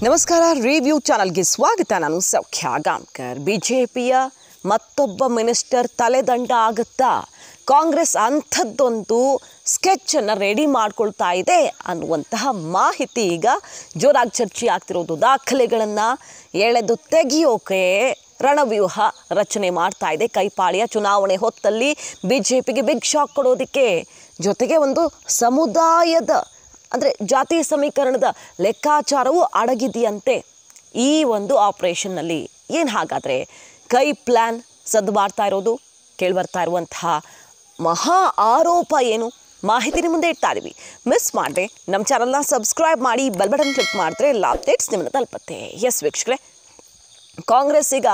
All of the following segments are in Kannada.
ನಮಸ್ಕಾರ ರಿವ್ಯೂ ಚಾನಲ್ಗೆ ಸ್ವಾಗತ ನಾನು ಸೌಖ್ಯ ಗಾಂವ್ಕರ್ ಬಿಜೆಪಿಯ ಮತ್ತೊಬ್ಬ ಮಿನಿಸ್ಟರ್ ತಲೆದಂಡ ಆಗುತ್ತಾ ಕಾಂಗ್ರೆಸ್ ಅಂಥದ್ದೊಂದು ಸ್ಕೆಚನ್ನು ರೆಡಿ ಮಾಡ್ಕೊಳ್ತಾ ಇದೆ ಅನ್ನುವಂತಹ ಮಾಹಿತಿ ಈಗ ಜೋರಾಗಿ ಚರ್ಚೆ ಆಗ್ತಿರೋದು ದಾಖಲೆಗಳನ್ನು ಎಳೆದು ತೆಗೆಯೋಕೆ ರಣವ್ಯೂಹ ರಚನೆ ಮಾಡ್ತಾ ಇದೆ ಕೈಪಾಳಿಯ ಚುನಾವಣೆ ಹೊತ್ತಲ್ಲಿ ಬಿ ಜೆ ಪಿಗೆ ಬಿಗ್ ಶಾಕ್ ಕೊಡೋದಕ್ಕೆ ಜೊತೆಗೆ ಒಂದು ಸಮುದಾಯದ ಅಂದರೆ ಜಾತಿ ಸಮೀಕರಣದ ಲೆಕ್ಕಾಚಾರವೂ ಅಡಗಿದೆಯಂತೆ ಈ ಒಂದು ಆಪರೇಷನ್ನಲ್ಲಿ ಏನು ಹಾಗಾದರೆ ಕೈ ಪ್ಲ್ಯಾನ್ ಸದ್ದು ಮಾಡ್ತಾ ಇರೋದು ಕೇಳಿಬರ್ತಾ ಇರುವಂತಹ ಮಹಾ ಆರೋಪ ಏನು ಮಾಹಿತಿ ನಿಮ್ಮ ಮುಂದೆ ಇಡ್ತಾ ಇದ್ದೀವಿ ಮಿಸ್ ಮಾಡದೆ ನಮ್ಮ ಚಾನಲ್ನ ಸಬ್ಸ್ಕ್ರೈಬ್ ಮಾಡಿ ಬೆಲ್ ಬಟನ್ ಕ್ಲಿಕ್ ಮಾಡಿದ್ರೆ ಎಲ್ಲ ಅಪ್ಡೇಟ್ಸ್ ನಿಮ್ಮನ್ನು ತಲುಪತ್ತೆ ಎಸ್ ವೀಕ್ಷಕರೇ ಕಾಂಗ್ರೆಸ್ ಈಗ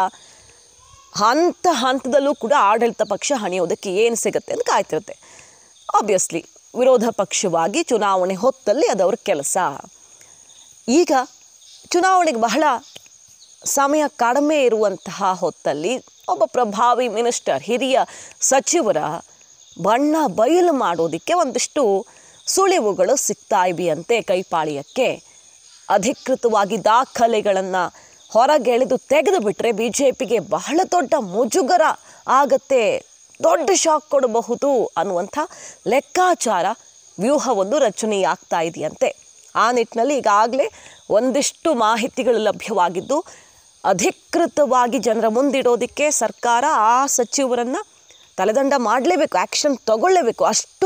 ಹಂತ ಹಂತದಲ್ಲೂ ಕೂಡ ಆಡಳಿತ ಪಕ್ಷ ಹಣಿಯೋದಕ್ಕೆ ಏನು ಸಿಗುತ್ತೆ ಅಂತ ಕಾಯ್ತಿರುತ್ತೆ ಆಬ್ವಿಯಸ್ಲಿ ವಿರೋಧ ಪಕ್ಷವಾಗಿ ಚುನಾವಣೆ ಹೊತ್ತಲ್ಲಿ ಅದವ್ರ ಕೆಲಸ ಈಗ ಚುನಾವಣೆಗೆ ಬಹಳ ಸಮಯ ಕಡಿಮೆ ಇರುವಂತಹ ಹೊತ್ತಲ್ಲಿ ಒಬ್ಬ ಪ್ರಭಾವಿ ಮಿನಿಸ್ಟರ್ ಹಿರಿಯ ಸಚಿವರ ಬಣ್ಣ ಬಯಲು ಮಾಡೋದಕ್ಕೆ ಒಂದಿಷ್ಟು ಸುಳಿವುಗಳು ಸಿಗ್ತಾ ಇವೆಯಂತೆ ಕೈಪಾಳಿಯಕ್ಕೆ ಅಧಿಕೃತವಾಗಿ ದಾಖಲೆಗಳನ್ನು ಹೊರಗೆಳೆದು ತೆಗೆದು ಬಿಟ್ಟರೆ ಬಿ ಜೆ ಪಿಗೆ ಬಹಳ ದೊಡ್ಡ ಮುಜುಗರ ಆಗತ್ತೆ ದೊಡ್ಡ ಶಾಕ್ ಕೊಡಬಹುದು ಅನ್ನುವಂಥ ಲೆಕ್ಕಾಚಾರ ವ್ಯೂಹವೊಂದು ರಚನೆಯಾಗ್ತಾ ಇದೆಯಂತೆ ಆ ನಿಟ್ಟಿನಲ್ಲಿ ಈಗಾಗಲೇ ಒಂದಿಷ್ಟು ಮಾಹಿತಿಗಳು ಲಭ್ಯವಾಗಿದ್ದು ಅಧಿಕೃತವಾಗಿ ಜನರ ಮುಂದಿಡೋದಕ್ಕೆ ಸರ್ಕಾರ ಆ ಸಚಿವರನ್ನು ತಲೆದಂಡ ಮಾಡಲೇಬೇಕು ಆ್ಯಕ್ಷನ್ ತಗೊಳ್ಳೇಬೇಕು ಅಷ್ಟು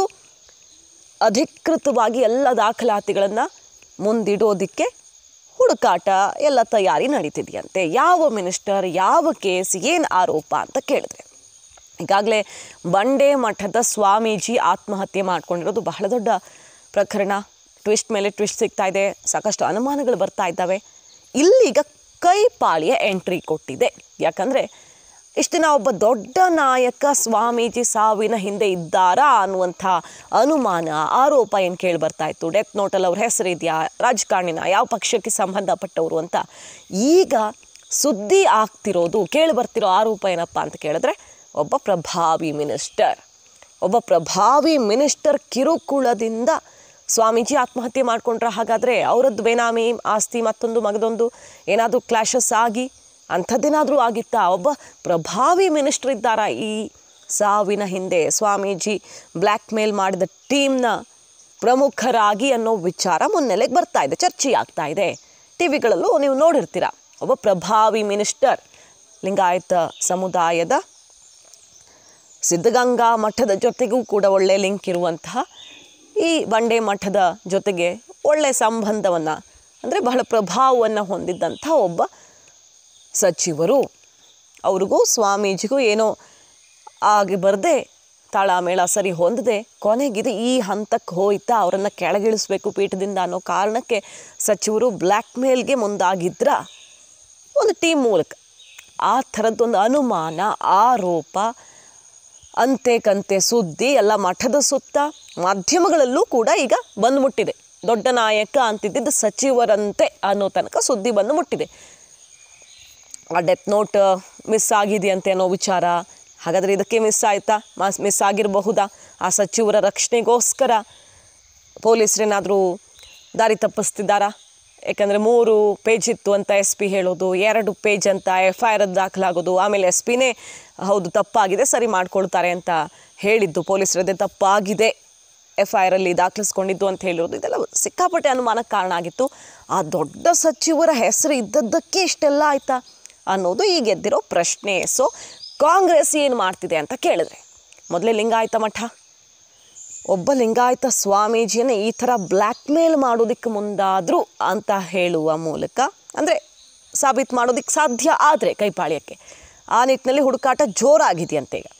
ಅಧಿಕೃತವಾಗಿ ಎಲ್ಲ ದಾಖಲಾತಿಗಳನ್ನು ಮುಂದಿಡೋದಕ್ಕೆ ಹುಡುಕಾಟ ಎಲ್ಲ ತಯಾರಿ ನಡೀತಿದೆಯಂತೆ ಯಾವ ಮಿನಿಸ್ಟರ್ ಯಾವ ಕೇಸ್ ಏನು ಆರೋಪ ಅಂತ ಕೇಳಿದ್ರೆ ಈಗಾಗಲೇ ಬಂಡೆ ಮಠದ ಸ್ವಾಮೀಜಿ ಆತ್ಮಹತ್ಯೆ ಮಾಡ್ಕೊಂಡಿರೋದು ಬಹಳ ದೊಡ್ಡ ಪ್ರಕರಣ ಟ್ವಿಸ್ಟ್ ಮೇಲೆ ಟ್ವಿಸ್ಟ್ ಸಿಗ್ತಾ ಇದೆ ಸಾಕಷ್ಟು ಅನುಮಾನಗಳು ಬರ್ತಾ ಇದ್ದಾವೆ ಇಲ್ಲೀಗ ಕೈಪಾಳಿಯ ಎಂಟ್ರಿ ಕೊಟ್ಟಿದೆ ಯಾಕಂದರೆ ಇಷ್ಟು ದಿನ ಒಬ್ಬ ದೊಡ್ಡ ನಾಯಕ ಸ್ವಾಮೀಜಿ ಸಾವಿನ ಹಿಂದೆ ಇದ್ದಾರಾ ಅನ್ನುವಂಥ ಅನುಮಾನ ಆರೋಪ ಏನು ಕೇಳಿ ಬರ್ತಾ ಇತ್ತು ಡೆತ್ ನೋಟಲ್ಲಿ ಅವ್ರ ಹೆಸರಿದೆಯಾ ರಾಜಕಾರಣಿನ ಯಾವ ಪಕ್ಷಕ್ಕೆ ಸಂಬಂಧಪಟ್ಟವರು ಅಂತ ಈಗ ಸುದ್ದಿ ಆಗ್ತಿರೋದು ಕೇಳಿ ಬರ್ತಿರೋ ಆರೋಪ ಏನಪ್ಪ ಅಂತ ಕೇಳಿದ್ರೆ ಒಬ್ಬ ಪ್ರಭಾವಿ ಮಿನಿಸ್ಟರ್ ಒಬ್ಬ ಪ್ರಭಾವಿ ಮಿನಿಸ್ಟರ್ ಕಿರುಕುಳದಿಂದ ಸ್ವಾಮೀಜಿ ಆತ್ಮಹತ್ಯೆ ಮಾಡಿಕೊಂಡ್ರೆ ಹಾಗಾದರೆ ಅವರದ್ದು ಬೇನಾಮಿ ಆಸ್ತಿ ಮತ್ತೊಂದು ಮಗದೊಂದು ಏನಾದರೂ ಕ್ಲಾಶಸ್ ಆಗಿ ಅಂಥದ್ದೇನಾದರೂ ಆಗಿತ್ತಾ ಒಬ್ಬ ಪ್ರಭಾವಿ ಮಿನಿಸ್ಟರ್ ಇದ್ದಾರಾ ಈ ಸಾವಿನ ಹಿಂದೆ ಸ್ವಾಮೀಜಿ ಬ್ಲ್ಯಾಕ್ ಮೇಲ್ ಮಾಡಿದ ಟೀಮ್ನ ಪ್ರಮುಖರಾಗಿ ಅನ್ನೋ ವಿಚಾರ ಮುನ್ನೆಲೆಗೆ ಬರ್ತಾ ಇದೆ ಚರ್ಚೆ ಆಗ್ತಾ ಇದೆ ಟಿ ವಿಗಳಲ್ಲೂ ನೀವು ನೋಡಿರ್ತೀರ ಒಬ್ಬ ಪ್ರಭಾವಿ ಮಿನಿಸ್ಟರ್ ಲಿಂಗಾಯತ ಸಮುದಾಯದ ಸಿದ್ಧಗಂಗಾ ಮಠದ ಜೊತೆಗೂ ಕೂಡ ಒಳ್ಳೆಯ ಲಿಂಕ್ ಇರುವಂತಹ ಈ ಬಂಡೆ ಮಠದ ಜೊತೆಗೆ ಒಳ್ಳೆಯ ಸಂಬಂಧವನ್ನು ಅಂದರೆ ಬಹಳ ಪ್ರಭಾವವನ್ನು ಹೊಂದಿದ್ದಂಥ ಒಬ್ಬ ಸಚಿವರು ಅವ್ರಿಗೂ ಸ್ವಾಮೀಜಿಗೂ ಏನೋ ಆಗಿ ಬರದೆ ತಾಳಮೇಳ ಸರಿ ಹೊಂದದೆ ಕೊನೆಗಿದು ಈ ಹಂತಕ್ಕೆ ಹೋಯ್ತಾ ಅವರನ್ನು ಕೆಳಗಿಳಿಸ್ಬೇಕು ಪೀಠದಿಂದ ಅನ್ನೋ ಕಾರಣಕ್ಕೆ ಸಚಿವರು ಬ್ಲ್ಯಾಕ್ ಮೇಲ್ಗೆ ಮುಂದಾಗಿದ್ರ ಒಂದು ಟೀಮ್ ಮೂಲಕ ಆ ಥರದ್ದೊಂದು ಅನುಮಾನ ಆರೋಪ ಅಂತೆ ಕಂತೆ ಸುದ್ದಿ ಎಲ್ಲ ಮಠದ ಸುತ್ತ ಮಾಧ್ಯಮಗಳಲ್ಲೂ ಕೂಡ ಈಗ ಬಂದು ಮುಟ್ಟಿದೆ ದೊಡ್ಡ ನಾಯಕ ಅಂತಿದ್ದಿದ್ದು ಸಚಿವರಂತೆ ಅನ್ನೋ ತನಕ ಸುದ್ದಿ ಬಂದು ಮುಟ್ಟಿದೆ ಆ ಡೆತ್ ನೋಟ್ ಮಿಸ್ ಆಗಿದೆಯಂತೆ ಅನ್ನೋ ವಿಚಾರ ಹಾಗಾದರೆ ಇದಕ್ಕೆ ಮಿಸ್ ಆಯಿತಾ ಮಾಸ್ ಮಿಸ್ ಆಗಿರಬಹುದಾ ಆ ಸಚಿವರ ರಕ್ಷಣೆಗೋಸ್ಕರ ಪೊಲೀಸರೇನಾದರೂ ದಾರಿ ತಪ್ಪಿಸ್ತಿದ್ದಾರಾ ಯಾಕಂದರೆ ಮೂರು ಪೇಜ್ ಇತ್ತು ಅಂತ ಎಸ್ ಪಿ ಹೇಳೋದು ಎರಡು ಪೇಜ್ ಅಂತ ಎಫ್ ಐ ಆರ್ ದಾಖಲಾಗೋದು ಆಮೇಲೆ ಎಸ್ ಪಿನೇ ಹೌದು ತಪ್ಪಾಗಿದೆ ಸರಿ ಮಾಡ್ಕೊಳ್ತಾರೆ ಅಂತ ಹೇಳಿದ್ದು ಪೊಲೀಸರದ್ದೇ ತಪ್ಪಾಗಿದೆ ಎಫ್ ಐ ಆರಲ್ಲಿ ದಾಖಲಿಸ್ಕೊಂಡಿದ್ದು ಅಂತ ಹೇಳಿರೋದು ಇದೆಲ್ಲ ಸಿಕ್ಕಾಪಟ್ಟೆ ಅನುಮಾನಕ್ಕೆ ಕಾರಣ ಆಗಿತ್ತು ಆ ದೊಡ್ಡ ಸಚಿವರ ಹೆಸರು ಇದ್ದದ್ದಕ್ಕೆ ಇಷ್ಟೆಲ್ಲ ಆಯಿತಾ ಅನ್ನೋದು ಈಗ ಎದ್ದಿರೋ ಪ್ರಶ್ನೆ ಸೊ ಕಾಂಗ್ರೆಸ್ ಏನು ಮಾಡ್ತಿದೆ ಅಂತ ಕೇಳಿದ್ರೆ ಮೊದಲೇ ಲಿಂಗಾಯತ ಮಠ ಒಬ್ಬ ಲಿಂಗಾಯತ ಸ್ವಾಮೀಜಿಯನ್ನು ಈ ಥರ ಬ್ಲ್ಯಾಕ್ ಮೇಲ್ ಮಾಡೋದಕ್ಕೆ ಮುಂದಾದರು ಅಂತ ಹೇಳುವ ಮೂಲಕ ಅಂದರೆ ಸಾಬೀತು ಮಾಡೋದಕ್ಕೆ ಸಾಧ್ಯ ಆದರೆ ಕೈಪಾಳ್ಯಕ್ಕೆ ಆ ನಿಟ್ಟಿನಲ್ಲಿ ಹುಡುಕಾಟ ಜೋರಾಗಿದೆಯಂತೆ ಈಗ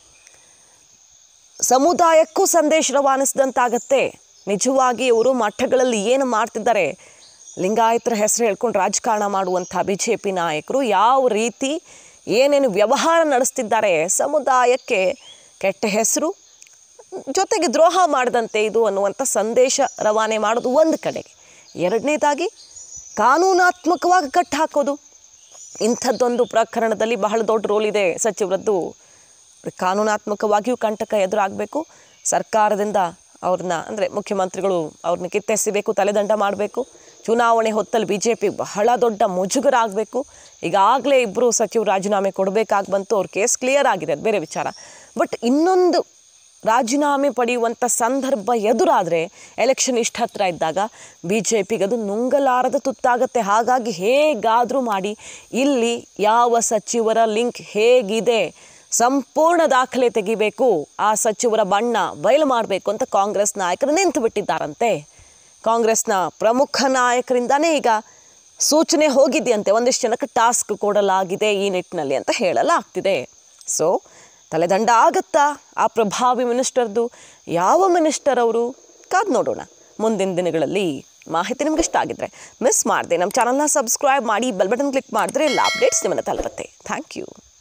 ಸಮುದಾಯಕ್ಕೂ ಸಂದೇಶ ರವಾನಿಸಿದಂತಾಗತ್ತೆ ನಿಜವಾಗಿ ಇವರು ಮಠಗಳಲ್ಲಿ ಏನು ಮಾಡ್ತಿದ್ದಾರೆ ಲಿಂಗಾಯತರ ಹೆಸರು ಹೇಳ್ಕೊಂಡು ರಾಜಕಾರಣ ಮಾಡುವಂಥ ಬಿ ಜೆ ಪಿ ನಾಯಕರು ಯಾವ ರೀತಿ ಏನೇನು ವ್ಯವಹಾರ ನಡೆಸ್ತಿದ್ದಾರೆ ಸಮುದಾಯಕ್ಕೆ ಕೆಟ್ಟ ಹೆಸರು ಜೊತೆಗೆ ದ್ರೋಹ ಮಾಡದಂತೆ ಇದು ಅನ್ನುವಂಥ ಸಂದೇಶ ರವಾನೆ ಮಾಡೋದು ಒಂದು ಕಡೆಗೆ ಎರಡನೇದಾಗಿ ಕಾನೂನಾತ್ಮಕವಾಗಿ ಕಟ್ಟು ಹಾಕೋದು ಇಂಥದ್ದೊಂದು ಪ್ರಕರಣದಲ್ಲಿ ಬಹಳ ದೊಡ್ಡ ರೋಲ್ ಇದೆ ಸಚಿವರದ್ದು ಕಾನೂನಾತ್ಮಕವಾಗಿಯೂ ಕಂಟಕ ಎದುರಾಗಬೇಕು ಸರ್ಕಾರದಿಂದ ಅವ್ರನ್ನ ಅಂದರೆ ಮುಖ್ಯಮಂತ್ರಿಗಳು ಅವ್ರನ್ನ ಕಿತ್ತೆಸಿಬೇಕು ತಲೆದಂಡ ಮಾಡಬೇಕು ಚುನಾವಣೆ ಹೊತ್ತಲ್ಲಿ ಬಿ ಜೆ ಪಿ ಬಹಳ ದೊಡ್ಡ ಮುಜುಗರ ಆಗಬೇಕು ಈಗಾಗಲೇ ಇಬ್ಬರು ಸಚಿವರು ರಾಜೀನಾಮೆ ಕೊಡಬೇಕಾಗಿ ಬಂತು ಅವ್ರ ಕೇಸ್ ಕ್ಲಿಯರ್ ಆಗಿದೆ ಅದು ಬೇರೆ ವಿಚಾರ ಬಟ್ ಇನ್ನೊಂದು ರಾಜೀನಾಮೆ ಪಡೆಯುವಂಥ ಸಂದರ್ಭ ಎದುರಾದರೆ ಎಲೆಕ್ಷನ್ ಇಷ್ಟು ಹತ್ರ ಇದ್ದಾಗ ಬಿ ಜೆ ಪಿಗೆ ಅದು ನುಂಗಲಾರದ ತುತ್ತಾಗತ್ತೆ ಹಾಗಾಗಿ ಹೇಗಾದರೂ ಮಾಡಿ ಇಲ್ಲಿ ಯಾವ ಸಚಿವರ ಲಿಂಕ್ ಹೇಗಿದೆ ಸಂಪೂರ್ಣ ದಾಖಲೆ ತೆಗಿಬೇಕು ಆ ಸಚಿವರ ಬಣ್ಣ ಬಯಲು ಮಾಡಬೇಕು ಅಂತ ಕಾಂಗ್ರೆಸ್ ನಾಯಕರು ನಿಂತು ಬಿಟ್ಟಿದ್ದಾರಂತೆ ಕಾಂಗ್ರೆಸ್ನ ಪ್ರಮುಖ ನಾಯಕರಿಂದಾನೇ ಈಗ ಸೂಚನೆ ಹೋಗಿದೆಯಂತೆ ಒಂದಿಷ್ಟು ಜನಕ್ಕೆ ಟಾಸ್ಕ್ ಕೊಡಲಾಗಿದೆ ಈ ನಿಟ್ಟಿನಲ್ಲಿ ಅಂತ ಹೇಳಲಾಗ್ತಿದೆ ಸೊ ತಲೆದಂಡ ಆಗತ್ತಾ ಆ ಪ್ರಭಾವಿ ಮಿನಿಸ್ಟರ್ದು ಯಾವ ಮಿನಿಸ್ಟರ್ ಅವರು ಕಾದು ನೋಡೋಣ ಮುಂದಿನ ದಿನಗಳಲ್ಲಿ ಮಾಹಿತಿ ನಿಮ್ಗೆ ಇಷ್ಟ ಆಗಿದ್ರೆ ಮಿಸ್ ಮಾಡಿದೆ ನಮ್ಮ ಚಾನಲ್ನ ಸಬ್ಸ್ಕ್ರೈಬ್ ಮಾಡಿ ಬೆಲ್ ಬಟನ್ ಕ್ಲಿಕ್ ಮಾಡಿದ್ರೆ ಎಲ್ಲ ಅಪ್ಡೇಟ್ಸ್ ನಿಮ್ಮನ್ನು ತಲುಪುತ್ತೆ ಥ್ಯಾಂಕ್ ಯು